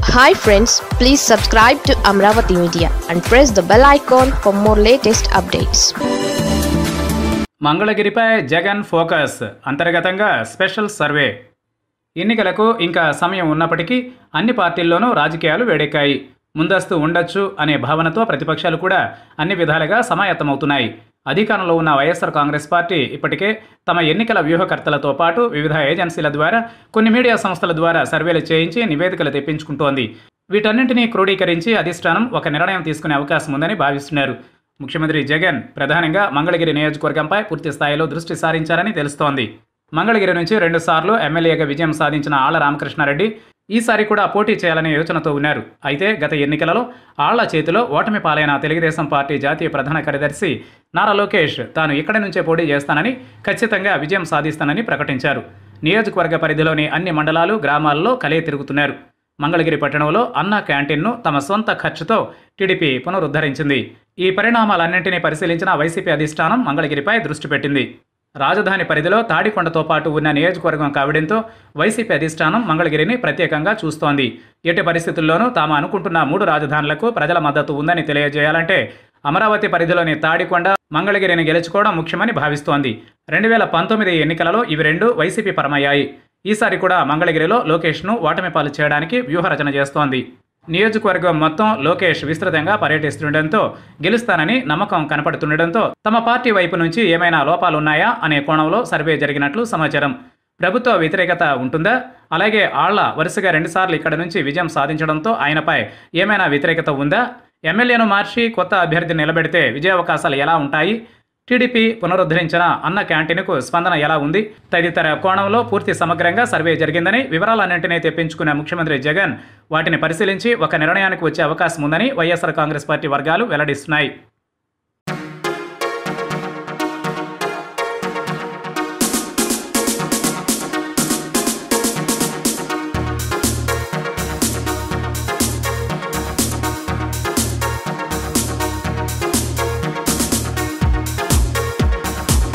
hi friends please subscribe to Amaravati media and press the bell icon for more latest updates మంగళగిరిపై Jagan focus అంతర్గతంగా special survey ఎన్నికలకు ఇంకా సమయం ఉన్నప్పటికీ అన్ని పార్టీల్లోనూ రాజకీయాలు వేడెక్కాయి ముందస్తు ఉండొచ్చు అనే భావనతో ప్రతిపక్షాలు కూడా అన్ని విధాలుగా సమాయత్తమవుతున్నాయి అధికారంలో ఉన్న వైఎస్ఆర్ కాంగ్రెస్ పార్టీ ఇప్పటికే తమ ఎన్నికల వ్యూహకర్తలతో పాటు వివిధ ఏజెన్సీల ద్వారా కొన్ని మీడియా సంస్థల ద్వారా సర్వేలు చేయించి నివేదికలు తెప్పించుకుంటోంది వీటన్నింటినీ క్రోడీకరించి అధిష్టానం ఒక నిర్ణయం తీసుకునే అవకాశం ఉందని భావిస్తున్నారు ముఖ్యమంత్రి జగన్ ప్రధానంగా మంగళగిరి నియోజకవర్గంపై పూర్తి స్థాయిలో దృష్టి సారించారని తెలుస్తోంది మంగళగిరి నుంచి రెండుసార్లు ఎమ్మెల్యేగా విజయం సాధించిన ఆళ్ల రామకృష్ణారెడ్డి ఈసారి కూడా పోటీ చేయాలనే యోచనతో ఉన్నారు అయితే గత ఎన్నికలలో ఆళ్ల చేతిలో ఓటమి పాలైన తెలుగుదేశం పార్టీ జాతీయ ప్రధాన కార్యదర్శి నారా లోకేష్ తాను ఇక్కడి నుంచే పోటీ చేస్తానని ఖచ్చితంగా విజయం సాధిస్తానని ప్రకటించారు నియోజకవర్గ పరిధిలోని అన్ని మండలాలు గ్రామాల్లో కలే తిరుగుతున్నారు మంగళగిరి పట్టణంలో అన్నా క్యాంటీన్ను తమ సొంత ఖర్చుతో టీడీపీ పునరుద్ధరించింది ఈ పరిణామాలన్నింటినీ పరిశీలించిన వైసీపీ అధిష్టానం మంగళగిరిపై దృష్టి పెట్టింది రాజధాని పరిధిలో తాడికొండతో పాటు ఉన్న నియోజకవర్గం కావడంతో వైసీపీ అధిష్టానం మంగళగిరిని ప్రత్యేకంగా చూస్తోంది ఎట్టి పరిస్థితుల్లోనూ తాము అనుకుంటున్న మూడు రాజధానులకు ప్రజల మద్దతు ఉందని తెలియజేయాలంటే అమరావతి పరిధిలోని తాడికొండ మంగళగిరిని గెలుచుకోవడం ముఖ్యమని భావిస్తోంది రెండు వేల పంతొమ్మిది ఎన్నికలలో ఇవి రెండు వైసీపీ పరమయ్యాయి ఈసారి కూడా మంగళగిరిలో లోకేష్ను ఓటమి పాలు చేయడానికి వ్యూహరచన చేస్తోంది నియోజకవర్గం మొత్తం లోకేష్ విస్తృతంగా పర్యటిస్తుండటంతో గెలుస్తానని నమ్మకం కనపడుతుండటంతో తమ పార్టీ వైపు నుంచి ఏమైనా లోపాలున్నాయా అనే కోణంలో సర్వే జరిగినట్లు సమాచారం ప్రభుత్వ వ్యతిరేకత ఉంటుందా అలాగే ఆళ్ల వరుసగా రెండుసార్లు ఇక్కడ నుంచి విజయం సాధించడంతో ఆయనపై ఏమైనా వ్యతిరేకత ఉందా ఎమ్మెల్యేను మార్చి కొత్త అభ్యర్థిని నిలబెడితే విజయావకాశాలు ఎలా ఉంటాయి టీడీపీ పునరుద్ధరించిన అన్న క్యాంటీన్కు స్పందన ఎలా ఉంది తదితర కోణంలో పూర్తి సమగ్రంగా సర్వే జరిగిందని వివరాలన్నింటినీ తెప్పించుకున్న ముఖ్యమంత్రి జగన్ వాటిని పరిశీలించి ఒక నిర్ణయానికి వచ్చే అవకాశం ఉందని వైఎస్ఆర్ కాంగ్రెస్ పార్టీ వర్గాలు వెల్లడిస్తున్నాయి